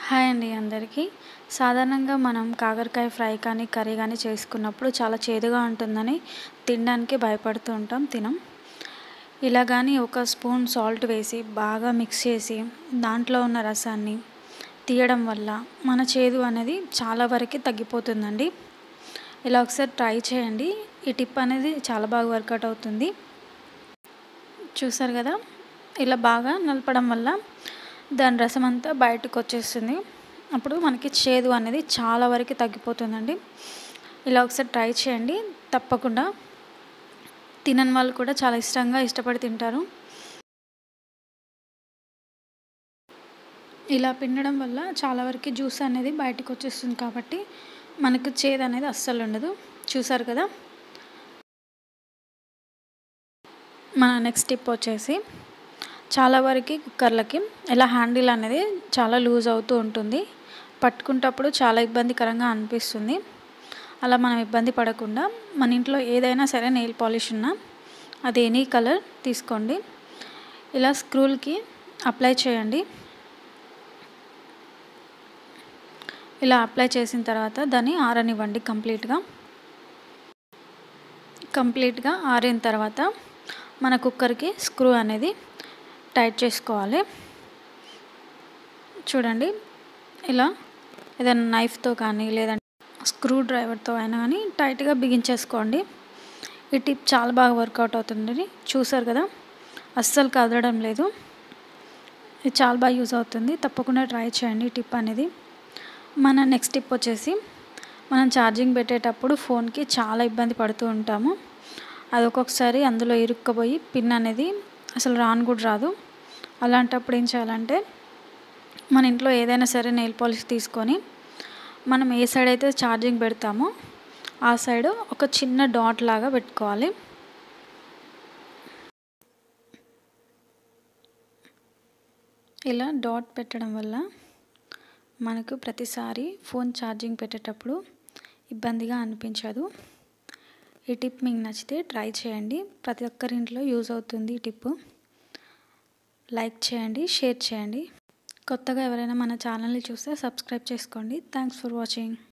hi అండి అందరికీ సాధారణంగా మనం కాకరకాయ ఫ్రై కానీ కర్రీ కానీ చేసుకున్నప్పుడు చాలా చేదుగా ఉంటుందని తినడానికి భయపడుతూ ఉంటాం తినం ఇలా కానీ ఒక స్పూన్ సాల్ట్ వేసి బాగా మిక్స్ చేసి దాంట్లో ఉన్న రసాన్ని తీయడం వల్ల మన చేదు అనేది చాలా వరకు తగ్గిపోతుందండి ఇలా ఒకసారి ట్రై చేయండి ఈ టిప్ అనేది చాలా బాగా వర్కౌట్ అవుతుంది చూసారు కదా ఇలా బాగా నలపడం వల్ల దాని రసం అంతా బయటకు వచ్చేస్తుంది అప్పుడు మనకి చేదు అనేది చాలా వరకు తగ్గిపోతుందండి ఇలా ఒకసారి ట్రై చేయండి తప్పకుండా తినని వాళ్ళు కూడా చాలా ఇష్టంగా ఇష్టపడి తింటారు ఇలా పిండడం వల్ల చాలా వరకు జ్యూస్ అనేది బయటకు వచ్చేస్తుంది కాబట్టి మనకు చేదు అనేది అస్సలు ఉండదు చూసారు కదా మన నెక్స్ట్ టిప్ వచ్చేసి చాలా వరకు కుక్కర్లకి ఇలా హ్యాండిల్ అనేది చాలా లూజ్ అవుతూ ఉంటుంది పట్టుకుంటప్పుడు చాలా ఇబ్బందికరంగా అనిపిస్తుంది అలా మనం ఇబ్బంది పడకుండా మన ఇంట్లో ఏదైనా సరే నెయిల్ పాలిష్ ఉన్నా అది ఎనీ కలర్ తీసుకోండి ఇలా స్క్రూల్కి అప్లై చేయండి ఇలా అప్లై చేసిన తర్వాత దాన్ని ఆరనివ్వండి కంప్లీట్గా కంప్లీట్గా ఆరిన తర్వాత మన కుక్కర్కి స్క్రూ అనేది టైట్ చేసుకోవాలి చూడండి ఇలా ఏదైనా నైఫ్తో కానీ లేదంటే స్క్రూ డ్రైవర్తో అయినా కానీ టైట్గా బిగించేసుకోండి ఈ టిప్ చాలా బాగా వర్కౌట్ అవుతుంది చూసారు కదా అస్సలు కదలడం లేదు ఇది చాలా బాగా యూజ్ అవుతుంది తప్పకుండా ట్రై చేయండి ఈ టిప్ అనేది మన నెక్స్ట్ టిప్ వచ్చేసి మనం ఛార్జింగ్ పెట్టేటప్పుడు ఫోన్కి చాలా ఇబ్బంది పడుతూ ఉంటాము అది ఒక్కొక్కసారి అందులో ఇరుక్కుపోయి పిన్ అనేది అసలు రాను కూడా రాదు అలాంటప్పుడు ఏం చేయాలంటే మన ఇంట్లో ఏదైనా సరే నెయిల్ పాలిష్ తీసుకొని మనం ఏ సైడ్ అయితే ఛార్జింగ్ పెడతామో ఆ సైడ్ ఒక చిన్న డాట్ లాగా పెట్టుకోవాలి ఇలా డాట్ పెట్టడం వల్ల మనకు ప్రతిసారి ఫోన్ ఛార్జింగ్ పెట్టేటప్పుడు ఇబ్బందిగా అనిపించదు ఈ టిప్ మీకు నచ్చితే ట్రై చేయండి ప్రతి ఒక్కరి ఇంట్లో యూజ్ అవుతుంది ఈ టిప్ లైక్ చేయండి షేర్ చేయండి కొత్తగా ఎవరైనా మన ఛానల్ని చూస్తే సబ్స్క్రైబ్ చేసుకోండి థ్యాంక్స్ ఫర్ వాచింగ్